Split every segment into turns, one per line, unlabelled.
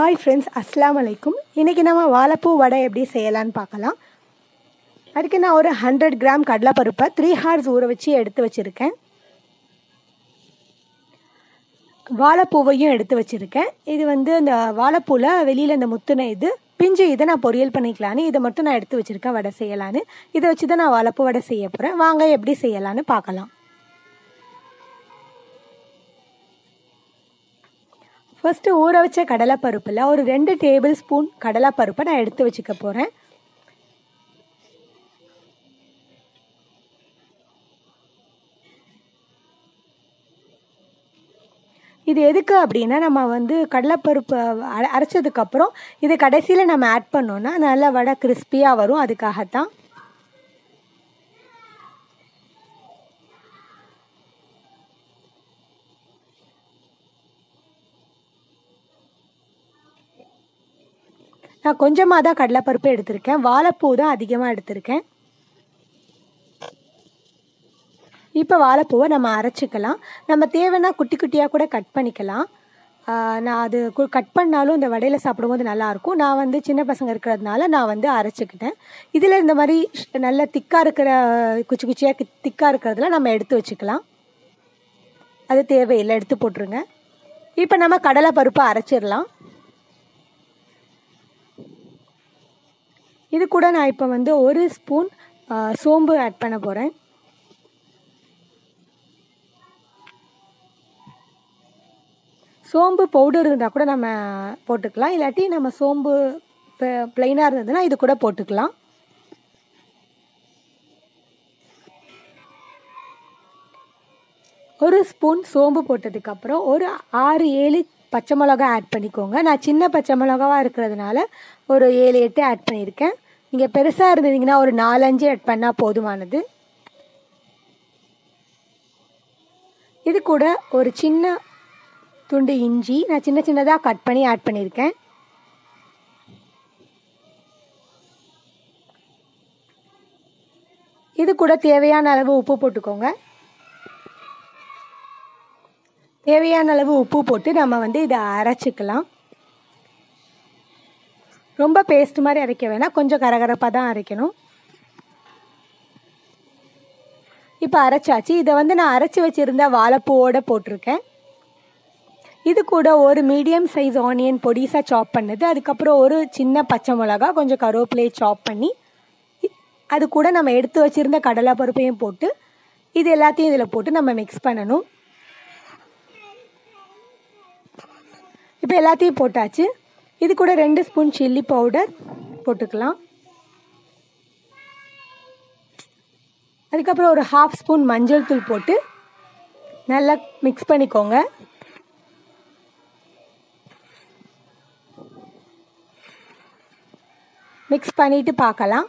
hi friends அஸ்லாம் வலைக்கும் இன்றைக்கி நம்ம வாழைப்பூ வடை எப்படி செய்யலான்னு பார்க்கலாம் அதுக்கு நான் ஒரு ஹண்ட்ரட் கிராம் கடலைப்பருப்பை த்ரீ ஹார்ஸ் ஊற வச்சு எடுத்து வச்சுருக்கேன் வாழைப்பூவையும் எடுத்து வச்சுருக்கேன் இது வந்து இந்த வாழைப்பூவில் வெளியில் இந்த முத்துன இது பிஞ்சு இதை நான் பொரியல் பண்ணிக்கலான்னு இதை மட்டும் நான் எடுத்து வச்சுருக்கேன் வடை செய்யலான்னு இதை வச்சு தான் நான் வாழைப்பூ வடை செய்ய போகிறேன் வாங்க எப்படி செய்யலான்னு பார்க்கலாம் ஃபஸ்ட்டு ஊற வச்ச கடலைப்பருப்பில் ஒரு ரெண்டு டேபிள் ஸ்பூன் கடலைப்பருப்பை நான் எடுத்து வச்சுக்க போகிறேன் இது எதுக்கு அப்படின்னா நம்ம வந்து கடலைப்பருப்பு அரைச்சதுக்கப்புறம் இது கடைசியில் நம்ம ஆட் பண்ணோன்னா நல்லா வடை கிறிஸ்பியாக வரும் அதுக்காகத்தான் நான் கொஞ்சமாக தான் கடலைப்பருப்பு எடுத்திருக்கேன் வாழைப்பூ தான் அதிகமாக எடுத்திருக்கேன் இப்போ வாழைப்பூவை நம்ம அரைச்சிக்கலாம் நம்ம தேவைன்னா குட்டி குட்டியாக கூட கட் பண்ணிக்கலாம் நான் அது கட் பண்ணாலும் இந்த வடையில் சாப்பிடும்போது நல்லாயிருக்கும் நான் வந்து சின்ன பசங்க இருக்கிறதுனால நான் வந்து அரைச்சிக்கிட்டேன் இதில் இந்த மாதிரி நல்ல திக்காக இருக்கிற குச்சி குச்சியாக திக்காக இருக்கிறதுல நம்ம எடுத்து வச்சுக்கலாம் அது தேவையில்லை எடுத்து போட்டுருங்க இப்போ நம்ம கடலை பருப்பை அரைச்சிடலாம் இது கூட நான் இப்போ வந்து ஒரு ஸ்பூன் சோம்பு ஆட் பண்ண போகிறேன் சோம்பு பவுடர் இருந்தால் கூட நம்ம போட்டுக்கலாம் இல்லாட்டி நம்ம சோம்பு ப்ளைனாக இருந்ததுன்னா இது கூட போட்டுக்கலாம் ஒரு ஸ்பூன் சோம்பு போட்டதுக்கப்புறம் ஒரு ஆறு ஏழு பச்சை மிளகா ஆட் பண்ணிக்கோங்க நான் சின்ன பச்சை மிளகாவாக இருக்கிறதுனால ஒரு ஏழு எட்டு ஆட் பண்ணியிருக்கேன் நீங்கள் பெருசாக இருந்ததுங்கன்னா ஒரு நாலஞ்சு ஆட் பண்ணால் போதுமானது இது கூட ஒரு சின்ன துண்டு இஞ்சி நான் சின்ன சின்னதாக கட் பண்ணி ஆட் பண்ணியிருக்கேன் இது கூட தேவையான அளவு உப்பு போட்டுக்கோங்க தேவையான அளவு உப்பு போட்டு நம்ம வந்து இதை அரைச்சிக்கலாம் ரொம்ப பேஸ்ட் மாதிரி அரைக்க வேணாம் கொஞ்சம் கரகரப்பாக தான் அரைக்கணும் இப்போ அரைச்சாச்சு இதை வந்து நான் அரைச்சி வச்சுருந்த வாழைப்பூவோடு போட்டிருக்கேன் இது கூட ஒரு மீடியம் சைஸ் ஆனியன் பொடிசாக சாப் பண்ணது அதுக்கப்புறம் ஒரு சின்ன பச்சை மிளகா கொஞ்சம் கருவேப்பிலையை சாப் பண்ணி அது கூட நம்ம எடுத்து வச்சுருந்த கடலை பருப்பையும் போட்டு இது எல்லாத்தையும் இதில் போட்டு நம்ம மிக்ஸ் பண்ணணும் இப்போ எல்லாத்தையும் போட்டாச்சு இது கூட ரெண்டு ஸ்பூன் சில்லி பவுடர் போட்டுக்கலாம் அதுக்கப்புறம் ஒரு ஹாஃப் ஸ்பூன் மஞ்சள் தூள் போட்டு நல்லா மிக்ஸ் பண்ணிக்கோங்க மிக்ஸ் பண்ணிவிட்டு பார்க்கலாம்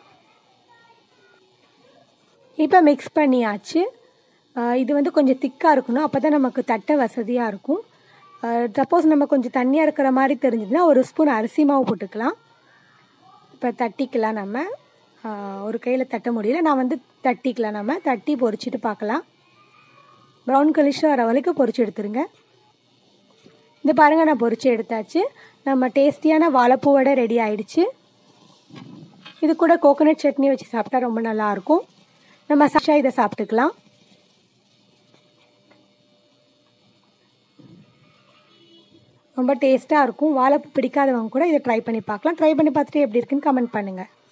இப்போ மிக்ஸ் பண்ணியாச்சு இது வந்து கொஞ்சம் திக்காக இருக்கணும் அப்போ தான் நமக்கு தட்ட வசதியாக இருக்கும் சப்போஸ் நம்ம கொஞ்சம் தண்ணியாக இருக்கிற மாதிரி தெரிஞ்சதுன்னா ஒரு ஸ்பூன் அரிசி மாவு போட்டுக்கலாம் இப்போ தட்டிக்கலாம் நம்ம ஒரு கையில் தட்ட முடியல நான் வந்து தட்டிக்கலாம் நம்ம தட்டி பொரிச்சிட்டு பார்க்கலாம் ப்ரௌன் கலிஷ் வர வரைக்கும் பொரிச்சு எடுத்துருங்க இந்த பாருங்கள் நான் பொரிச்சு எடுத்தாச்சு நம்ம டேஸ்டியான வாழைப்பூ வடை ரெடி ஆயிடுச்சு இது கூட கோகோனட் சட்னி வச்சு சாப்பிட்டா ரொம்ப நல்லாயிருக்கும் நம்ம சாஷா இதை சாப்பிட்டுக்கலாம் ரொம்ப டேஸ்ட்டாக இருக்கும் வாழைப்பூ பிடிக்காதவங்க கூட இதை ட்ரை பண்ணி பார்க்கலாம் ட்ரை பண்ணி பார்த்துட்டு எப்படி இருக்குன்னு கமெண்ட் பண்ணுங்கள்